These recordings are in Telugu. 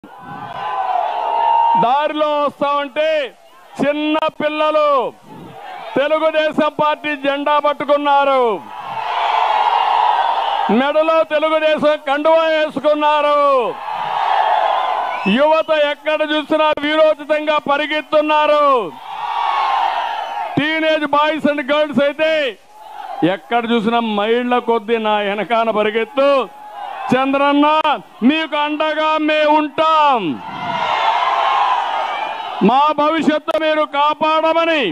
దారిలో వస్తామంటే చిన్న పిల్లలు తెలుగుదేశం పార్టీ జెండా పట్టుకున్నారు మెడలో తెలుగుదేశం కండువా వేసుకున్నారు యువత ఎక్కడ చూసినా వీరోచితంగా పరిగెత్తున్నారు టీనేజ్ బాయ్స్ అండ్ గర్ల్స్ అయితే ఎక్కడ చూసినా మైళ్ళ కొద్దీ నా వెనకాన పరిగెత్తు చంద్రన్న మీకు అండగా మేము ఉంటాం మా భవిష్యత్తు మీరు కాపాడమని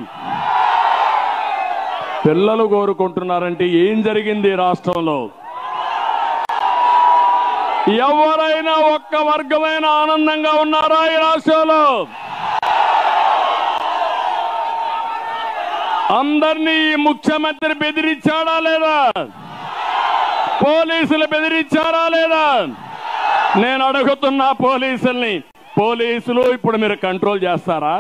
పిల్లలు కోరుకుంటున్నారంటే ఏం జరిగింది ఈ రాష్ట్రంలో ఎవరైనా ఒక్క వర్గమైన ఆనందంగా ఉన్నారా ఈ రాష్ట్రంలో అందరినీ ఈ ముఖ్యమంత్రి బెదిరించాడా లేదా పోలీసులు బెదిరించారా లేదా నేను అడుగుతున్నా పోలీసుల్ని పోలీసులు ఇప్పుడు మీరు కంట్రోల్ చేస్తారా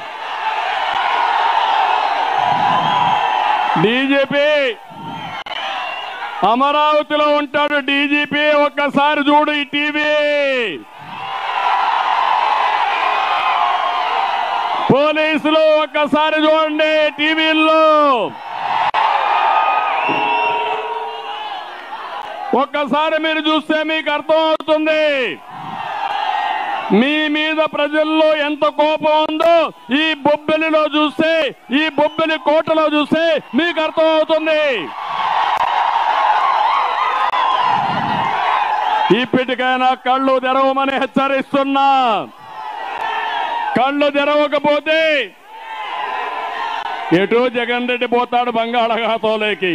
డీజీపీ అమరావతిలో ఉంటాడు డీజీపీ ఒక్కసారి చూడు ఈ టీవీ పోలీసులు ఒక్కసారి చూడండి టీవీల్లో ఒక్కసారి మీరు చూస్తే మీకు అర్థం అవుతుంది మీ మీద ప్రజల్లో ఎంత కోపం ఉందో ఈ బొబ్బిలిలో చూస్తే ఈ బొబ్బిలి కోటలో చూస్తే మీకు అర్థం అవుతుంది ఇప్పటికైనా కళ్ళు తెరవమని హెచ్చరిస్తున్నా కళ్ళు తెరవకపోతే ఎటు జగన్ రెడ్డి పోతాడు బంగాళాఖాతంలోకి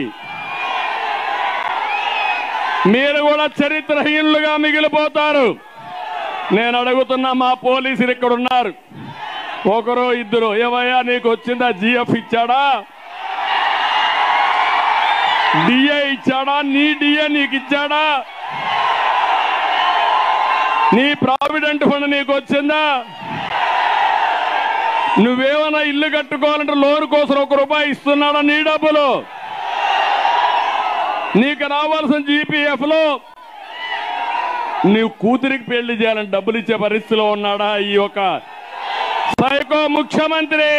మీరు కూడా చరిత్రహీనులుగా మిగిలిపోతారు నేను అడుగుతున్నా మా పోలీసులు ఇక్కడ ఉన్నారు ఒకరు ఇద్దరు ఏవయ్యా నీకు వచ్చిందా జిఎఫ్ ఇచ్చాడా డిఏ ఇచ్చాడా నీ డిఏ నీకు ఇచ్చాడా నీ ప్రావిడెంట్ ఫండ్ నీకు వచ్చిందా నువ్వేమైనా ఇల్లు కట్టుకోవాలంటే లోన్ కోసం ఒక రూపాయి ఇస్తున్నాడా నీ డబ్బులు నీకు రావాల్సిన జీపీఎఫ్ లో నీవు కూతురికి పెళ్లి చేయాలని డబ్బులు ఇచ్చే పరిస్థితిలో ఉన్నాడా ఈ యొక్క సైకో ముఖ్యమంత్రి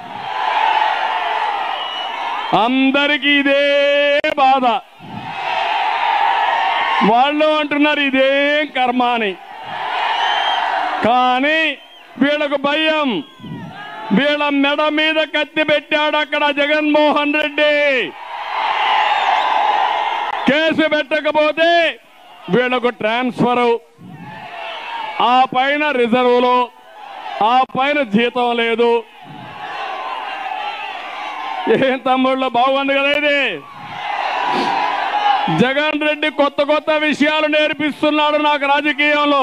అందరికీ ఇదే బాధ వాళ్ళు అంటున్నారు ఇదేం కర్మ అని కానీ వీళ్ళకు భయం వీళ్ళ మెడ మీద కత్తి పెట్టాడు అక్కడ జగన్మోహన్ రెడ్డి కేసు పెట్టకపోతే వీళ్ళకు ట్రాన్స్ఫర్ ఆ పైన రిజర్వులు ఆ పైన జీతం లేదు ఏం తమ్ముళ్ళు బాగుంది కదా ఇది జగన్ రెడ్డి కొత్త కొత్త విషయాలు నేర్పిస్తున్నాడు నాకు రాజకీయంలో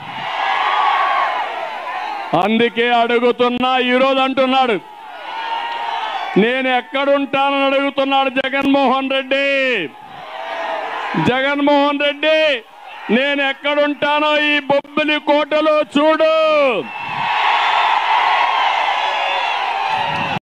అందుకే అడుగుతున్నా ఈరోజు అంటున్నాడు నేను ఎక్కడుంటానని అడుగుతున్నాడు జగన్మోహన్ రెడ్డి జగన్మోహన్ రెడ్డి నేను ఎక్కడుంటానో ఈ బొబ్బిలి కోటలో చూడు